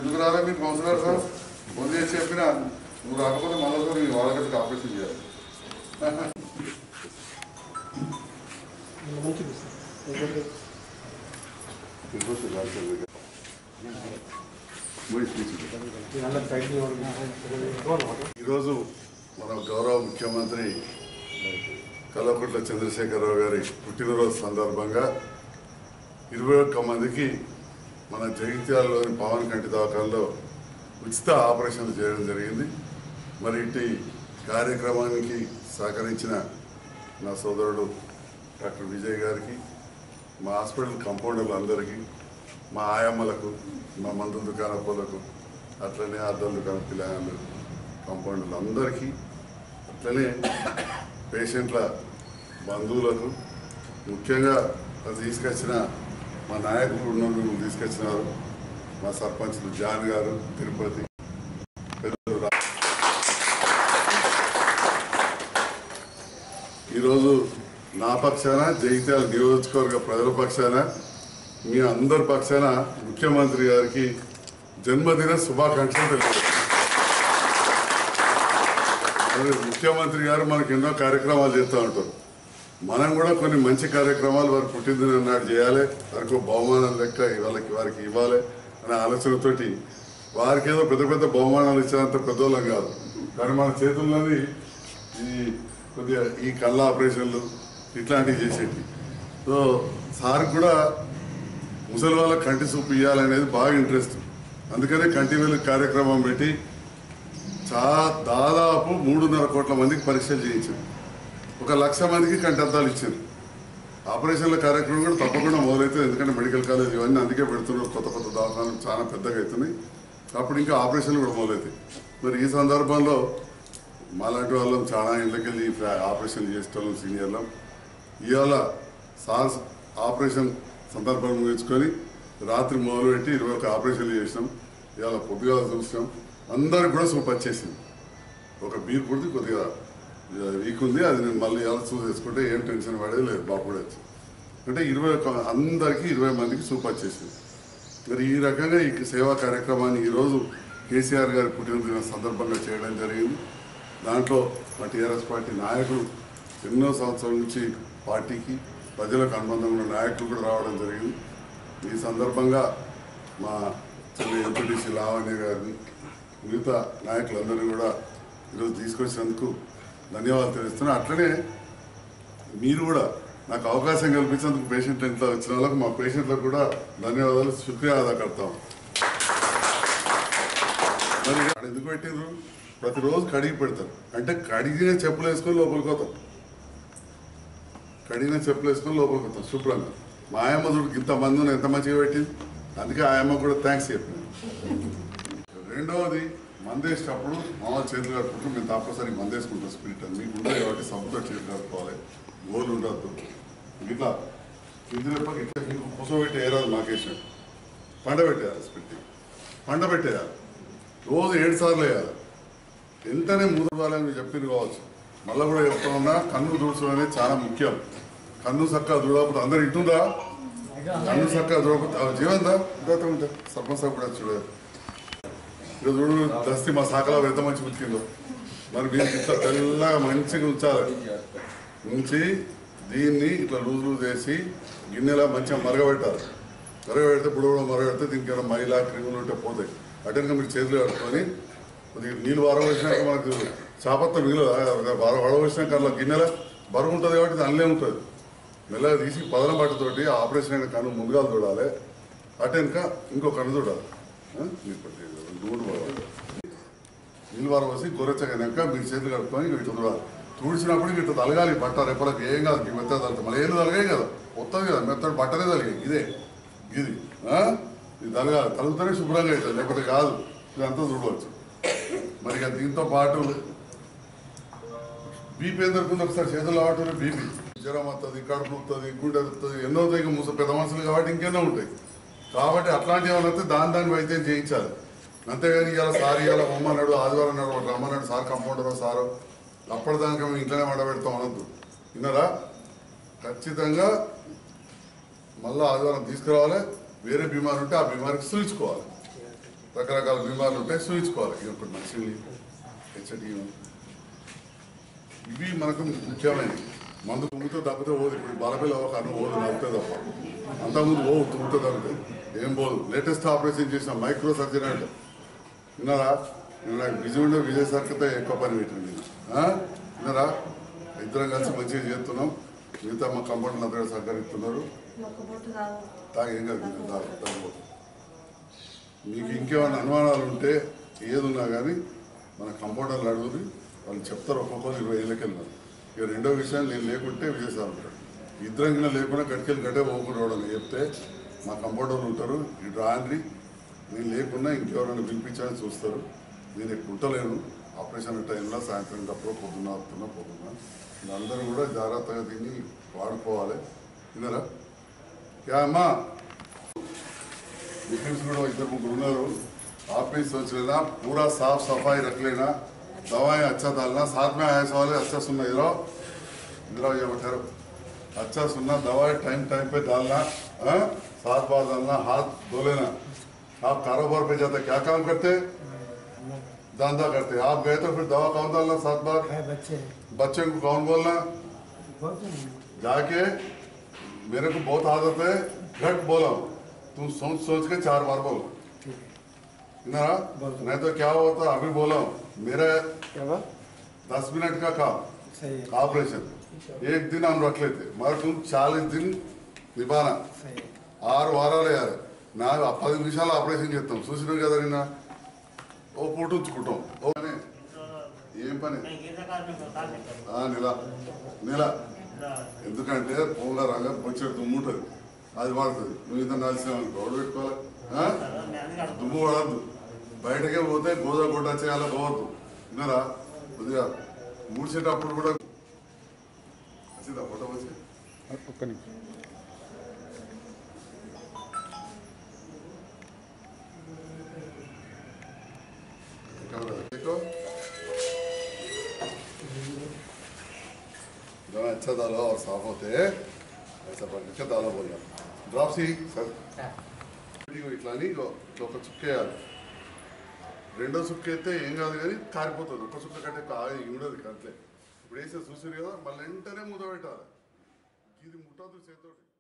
ఎందుకు రాలే మీరు కౌన్సిలర్ సార్ ఫోన్ చేసి చెప్పినా నువ్వు రాకపోతే మళ్ళీ సార్ మీ వాళ్ళకి ఆపరేషన్ చేయాలి మంచిది సార్ ఎందుకంటే వీళ్ళందరూ సైకిల్ ఇవ్వడం ఈరోజు మన గౌరవ ముఖ్యమంత్రి కల్వకుంట్ల చంద్రశేఖరరావు గారి పుట్టినరోజు సందర్భంగా ఇరవై ఒక్క మందికి మన జగిత్యాలలోని పవన్ కంటి దవాఖానలో ఉచిత ఆపరేషన్లు చేయడం జరిగింది మరి ఇట్టి కార్యక్రమానికి సహకరించిన నా సోదరుడు డాక్టర్ విజయ్ గారికి మా హాస్పిటల్ కంపౌండర్లు అందరికీ మా ఆయమ్మలకు మా మందుల దుకాణపులకు అట్లనే అద్దం దుకాణ పిల్లలు కంపౌండర్లు అందరికీ అట్లనే పేషెంట్ల బంధువులకు ముఖ్యంగా అది తీసుకొచ్చిన మా నాయకులు ఉన్న తీసుకొచ్చినారు మా సర్పంచ్లు జాన్ గారు తిరుపతి పెద్దలు రా- ఈరోజు నా పక్షాన జగిత్యాల నియోజకవర్గ ప్రజల పక్షాన మీ అందరి పక్షాన ముఖ్యమంత్రి గారికి జన్మదిన శుభాకాంక్షలు తెలియజేస్తున్నాను మరి ముఖ్యమంత్రి గారు మనకి ఎన్నో కార్యక్రమాలు చేస్తూ ఉంటారు మనం కూడా కొన్ని మంచి కార్యక్రమాలు వారి పుట్టినదిన నాడు చేయాలి వారికి ఒక బహుమానం లెక్క వాళ్ళకి వారికి ఇవ్వాలి అనే ఆలోచనతోటి వారికి ఏదో పెద్ద పెద్ద బహుమానాలు ఇచ్చేంత పెద్దోళ్ళం కాదు కానీ మన చేతుల్లోని ఈ కొద్దిగా ఈ కళ్ళ ఆపరేషన్లు ఇట్లాంటివి చేసేటి సో సార్ కూడా ముసలి వాళ్ళ కంటి చూపు ఇవ్వాలనేది బాగా ఇంట్రెస్ట్ అందుకనే కంటి వెలుగు కార్యక్రమం పెట్టి చా దాదాపు మూడున్నర కోట్ల మందికి పరీక్షలు చేయించారు ఒక లక్ష మందికి కంటద్దాలు ఇచ్చారు ఆపరేషన్ల కార్యక్రమం కూడా తప్పకుండా మొదలవుతుంది ఎందుకంటే మెడికల్ కాలేజ్ ఇవన్నీ అందుకే పెడుతున్నారు కొత్త కొత్త దవాఖానాలు చాలా పెద్దగా అవుతున్నాయి అప్పుడు ఇంకా ఆపరేషన్లు కూడా మొదలవుతాయి మరి ఈ సందర్భంలో మాలాంటి వాళ్ళం చాలా ఇళ్ళకి వెళ్ళి ఆపరేషన్లు చేసేటోళ్ళం సీనియర్లం ఇవాళ సార్ ఆపరేషన్ సందర్భం ముగించుకొని రాత్రి మొదలుపెట్టి ఇరవై ఒక ఆపరేషన్లు చేసినాం ఇవాళ పొద్దుగా చూసినాం అందరికి కూడా సూపర్ వచ్చేసింది ఒక బీర్ పుడితే కొద్దిగా వీక్ ఉంది అది నేను మళ్ళీ ఎలా చూసి చేసుకుంటే ఏం టెన్షన్ పడేది లేదు బాగా కూడా వచ్చింది అంటే ఇరవై ఒక అందరికీ ఇరవై మందికి సూపర్ వచ్చేసింది మరి ఈ రకంగా ఈ సేవా కార్యక్రమాన్ని ఈరోజు కేసీఆర్ గారి పుట్టినరోజు సందర్భంగా చేయడం జరిగింది దాంట్లో మా టీఆర్ఎస్ పార్టీ నాయకులు ఎన్నో సంవత్సరాల నుంచి పార్టీకి ప్రజలకు అనుబంధం ఉన్న నాయకులు కూడా రావడం జరిగింది ఈ సందర్భంగా మా చెల్లి ఎంపీటీసీ లావణ్య గారిని మిగతా నాయకులందరినీ కూడా ఈరోజు తీసుకొచ్చినందుకు ధన్యవాదాలు తెలుస్తున్నా అట్లనే మీరు కూడా నాకు అవకాశం కల్పించినందుకు పేషెంట్ ఇంట్లో వచ్చిన వాళ్ళకు మా పేషెంట్లకు కూడా ధన్యవాదాలు శుక్రియా అదా కడతాం మరి ఆడ ఎందుకు పెట్టిండ్రు ప్రతిరోజు కడిగి పెడతారు అంటే కడిగిన చెప్పులు వేసుకొని లోపలికి పోతాం కడిగిన చెప్పులు వేసుకొని లోపలికి పోతాం శుభ్రంగా మా ఆయమ్మ చూడు ఇంత మంది ఉన్న ఎంత మంచిగా పెట్టింది అందుకే ఆయమ్మ కూడా థ్యాంక్స్ చెప్పాను రెండవది మందేసేటప్పుడు మామూలు చేతులు కట్టుకుంటూ మేము తప్పనిసరి మందేసుకుంటాం స్పిరిట్ అని మీకు ఉండదు కాబట్టి సబ్బుతో చేతులు కట్టుకోవాలి గోలు ఉండద్దు ఇట్లా ఇందులో ఇట్లా మీకు కూర్చోబెట్టి ఏరాదు మాకేసాడు పండబెట్టేయాలి స్పిరిట్ పండబెట్టేయాలి రోజు ఏడు సార్లు వేయాలి వెంటనే మూదవాలని మీరు చెప్పింది కావచ్చు మళ్ళీ కూడా చెప్తా ఉన్నా కన్ను దూడ్చడం అనేది చాలా ముఖ్యం కన్ను చక్కగా దూడకపోతే అందరు ఇటుందా కన్ను చక్కగా దూడకపోతే అవి జీవందా ఇంత ఉంటా సర్పంచ్ కూడా చూడదు ఇక చూడు దస్తి మా శాఖలో ఎంత మంచి ఉతికిందో మరి మీరు ఇట్లా తెల్లగా మంచిగా ఉంచాలి ఉంచి దీన్ని ఇట్లా లూజ్ లూజ్ చేసి గిన్నెలా మంచిగా మరగబెట్టాలి మరగబెడితే ఇప్పుడు కూడా మరగబెడితే దీనికి ఏమైనా మైలా క్రిములు ఉంటే పోతాయి అటెన్గా మీరు చేతులు కట్టుకొని కొద్దిగా నీళ్ళు వరవచ్చినాక మనకు చాపత్త మిగిలిన వరవచ్చినాక అందులో గిన్నెల బరువు ఉంటుంది కాబట్టి ఇది అందులో ఉంటుంది మెల్లగా తీసి పదన బట్టతోటి ఆపరేషన్ అయిన కన్ను ముందుగా చూడాలి అటెన్క ఇంకో కన్ను చూడాలి ఆ? మీరు కొద్దిగా నూనె పోవాలి నీళ్ళు వారం పోసి గొర్రెచ్చగాక మీరు చేతులు కట్టుకొని ఇట్లా చూడాలి తుడిచినప్పుడు ఇట్లా తలగాలి బట్ట రెప్పలకి ఏం కాదు మీ మెత్తగా తలుగుతుంది మళ్ళీ ఏళ్ళు తలగాయి కదా వస్తుంది కదా మెత్తడి బట్టనే తలిగాయి ఇదే ఇది ఆ? ఇది తలగాలి తలుగుతూనే శుభ్రంగా అవుతుంది లేకపోతే కాదు ఇదంతా చూడవచ్చు మరి ఇక దీంతో పాటు బీపీ ఎందుకు ఉంది ఒకసారి చేతులు ఆడుతుంది బీపీ జ్వరం వస్తుంది కడుపు వస్తుంది గుండె వస్తుంది ఎన్నో అవుతాయి ఇక ముస పెద్ద మనుషులు కాబట్టి ఇంకెన్నో ఉంటాయి కాబట్టి అట్లాంటివి ఏమైనా వస్తే దాని దాని వైద్యం చేయించాలి అంతేగాని ఇవాళ సార్ ఇవాళ రమ్మన్నాడు ఆదివారం నాడు ఒకటి రమ్మన్నాడు సార్ కంపౌండరో సారో అప్పటిదాకా మేము ఇంట్లోనే వండబెడతాం అనొద్దు విన్నారా ఖచ్చితంగా మళ్ళీ ఆదివారం తీసుకురావాలి వేరే బీమారు ఉంటే ఆ బీమారికి సూచించుకోవాలి రకరకాల బీమార్లు ఉంటాయి చూయించుకోవాలి ఇక ఇప్పుడు మంచినీళ్ళు హెచ్ఐటి ఇవి మనకు ముఖ్యమైనవి మందు తుమ్మితే తప్పితే పోదు ఇప్పుడు బలపిల్ల ఒక అన్ను పోదు నవ్వుతే తప్ప అంతకుముందు పోవు తుమ్మితే తప్పితే ఏం పోదు లేటెస్ట్ ఆపరేషన్ చేసిన మైక్రో సర్జరీ అంటే విన్నారా నేను నాకు బిజీ ఉండే విజయ సర్కితే ఎక్కువ పని పెట్టింది ఆ? విన్నారా ఇద్దరం కలిసి మంచిగా చేస్తున్నాం మిగతా మా కంపౌండర్లు అందరూ సహకరిస్తున్నారు ఒక బొట్టు తాగు తాగి ఏం కాదు ఇంకా తాగు, తాగు. మీకు ఇంకేమైనా అనుమానాలు ఉంటే ఏది ఉన్నా కానీ మన కంపౌండర్లు అడుగుది వాళ్ళు చెప్తారు ఒక్కొక్కరు ఇరవై ఏళ్ళకి వెళ్ళినారు ఇక రెండో విషయం నేను లేకుంటే విజయసాయి ఉంటాడు ఇద్దరం కింద లేకుండా గడికెళ్ళి గట్టే పోకుండా వాడని చెప్తే మా కంపౌండర్లు ఉంటారు ఇటు రాండ్రి నేను లేకుండా ఇంకెవరైనా పిలిపించాలని చూస్తారు నేను ఎక్కువ ఉంటలేను ఆపరేషన్ టైంలో సాయంత్రం తప్పుడు పొద్దున్న వస్తున్నా పొద్దున్న వీళ్ళందరూ కూడా జాగ్రత్తగా తిని వాడుకోవాలి విన్నారా क्या अम्मा मुस्लिम्स కూడా ఇద్దరు ముగ్గురు ఉన్నారు ऑफिस सोच लेना पूरा साफ सफाई रख लेना दवाएं अच्छा डालना साथ में आए सवाल अच्छा सुनना इधर आओ इधर आओ ये बैठे रहो अच्छा सुनना दवाएं टाइम टाइम पे डालना हाँ? साथ बार डालना हाथ धो लेना आप कारोबार पे जाते क्या काम करते धंधा करते आप गए तो फिर दवा कौन डालना सात बार है बच्चे बच्चे को कौन बोलना बहुत हैं। जाके मेरे को बहुत आदत है घट बोला तुम सोच सोच के चार बार बोलो ठीक है ना बोल दो। नहीं तो क्या होता अभी बोला हूँ मेरा क्या हुआ दस मिनट का काम सही है ऑपरेशन एक दिन हम रख लेते मगर तुम चालीस दिन निभाना सही है ఆరు వారాలు వేయాలి నా పది నిమిషాలు ఆపరేషన్ చేస్తాం చూసినాం కదా నిన్న ఓ పూట ఉంచుకుంటాం ఓ పని ఏం పని ఆ, నెల నెల ఎందుకంటే పూల రంగం కొంచెం దుమ్ము ఉంటుంది అది పడుతుంది నువ్వు ఇంత నలిసామనుకో ఎవడు పెట్టుకోవాలి ఆ? దుమ్ము పడద్దు బయటకే పోతే గోదా గుడ్డ చేయాలి పోవద్దు విన్నారా కొద్దిగా మూడ్చేటప్పుడు కూడా వచ్చిందా ఫోటో వచ్చి ఒక్క నిమిషం कैमरा देखो दोनों अच्छा डालो और साफ होते हैं ऐसा पकड़ के डालो बोलना ड्रॉप सी सर ఇదిగో ఇట్లా అని ఇగో ఇట్లా ఒక చుక్క వేయాలి రెండో చుక్క అయితే ఏం కాదు కానీ కారిపోతుంది ఒక చుక్క కంటే కాయ ఉండదు కంటే ఇప్పుడు వేసే చూసారు కదా మళ్ళీ వెంటనే మూత పెట్టాలి ఇది ముట్టదు చేతోటి